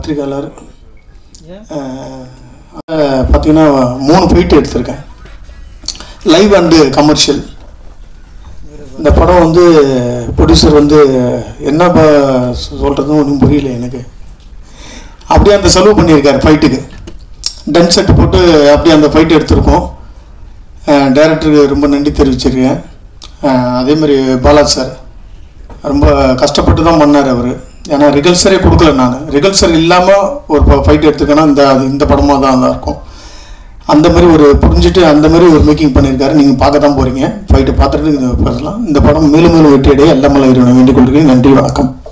பத்திரிகையாளர் பார்த்தீங்கன்னா மூணு ஃபைட் எடுத்திருக்கேன் லைவ் அண்டு கமர்ஷியல் இந்த படம் வந்து ப்ரொடியூசர் வந்து என்ன ப- சொல்றதுன்னு ஒன்றும் புரியல எனக்கு அப்படியே அந்த செலவு பண்ணியிருக்காரு ஃபைட்டுக்கு டன் செட் போட்டு அப்படியே அந்த ஃபைட் எடுத்திருக்கோம் டைரக்டருக்கு ரொம்ப நன்றி தெரிவிச்சிருக்கேன் அஹ் அதே மாதிரி பாலாஜ் சார் ரொம்ப கஷ்டப்பட்டு தான் பண்ணார் அவர் ஏன்னா ரிகல்சரே கொடுக்கல நான் ரிகல்சர் இல்லாமல் ஒரு ஃபைட் எடுத்துக்கன்னா இந்த அது இந்த படமாக தான் தான் இருக்கும் அந்த மாதிரி ஒரு புரிஞ்சுட்டு அந்த மாதிரி ஒரு மேக்கிங் பண்ணியிருக்காரு நீங்கள் பார்க்க தான் போகிறீங்க ஃபைட்டை பார்த்துட்டு இது பேசலாம் இந்த படம் மேலும் மேலும் வெற்றியடைய எல்லா மலை இறைவனை வேண்டிக் கொள்கிறேன் நன்றி வணக்கம்